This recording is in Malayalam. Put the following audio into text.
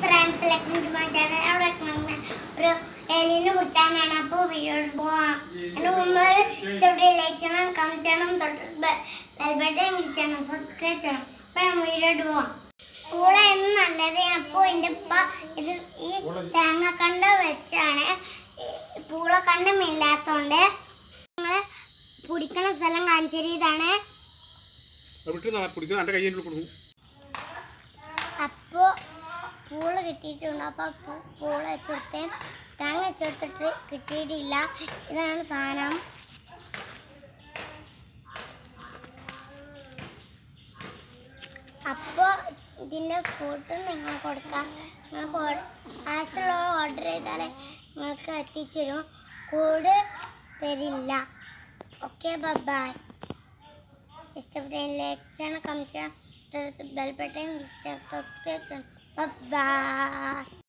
ഫ്രണ്ട്സ് ലക്ഷ്മി ചാനൽ അവിടെ വെക്കണമെന്ന് ഒരു എലിനെ കുറിച്ചാണ് അപ്പോൾ വീഡിയോ പോവാം എൻ്റെ മുമ്പ് ചെറിയ ലൈക്ക് ചെയ്യണം കമന്റ് ചെയ്യണം തൊട്ട് ബെൽബട്ടൻ വിളിച്ചണം സബ്സ്ക്രൈബ് ചെയ്യണം അപ്പം വീഡിയോ പോവാം പൂള എന്ന് നല്ലത് അപ്പോൾ എൻ്റെ ഉപ്പ ഇത് ഈ തേങ്ങക്കണ്ട വെച്ചാണ് ഈ പൂളക്കണ്ടമില്ലാത്തതുകൊണ്ട് ഞങ്ങൾ പിടിക്കണ സ്ഥലം കാണിച്ചേരി ഇതാണ് വിട്ട് പിടിക്കുന്ന എൻ്റെ കയ്യിൽ കൊടുക്കും അപ്പോൾ പൂള് കിട്ടിയിട്ടുണ്ട് അപ്പോൾ പൂ- പൂള് വെച്ചെടുത്ത് തേങ്ങ വെച്ചെടുത്തിട്ട് കിട്ടിയിട്ടില്ല ഇതാണ് സാധനം അപ്പോൾ ഇതിൻ്റെ ഫോട്ടോ നിങ്ങൾ കൊടുക്കാം നിങ്ങൾക്ക് ആവശ്യമുള്ള ഓർഡർ ചെയ്താലേ നിങ്ങൾക്ക് എത്തിച്ചു തരും കൂട് തരില്ല ഓക്കെ ബൈ ഇഷ്ടപ്പെട്ട ലൈക്ക് ചെയ്യണം കമന്റ് ചെയ്യണം ബെൽ ബട്ടൺ സബ്സ്ക്രൈബ് ചെയ്യണം ബൈ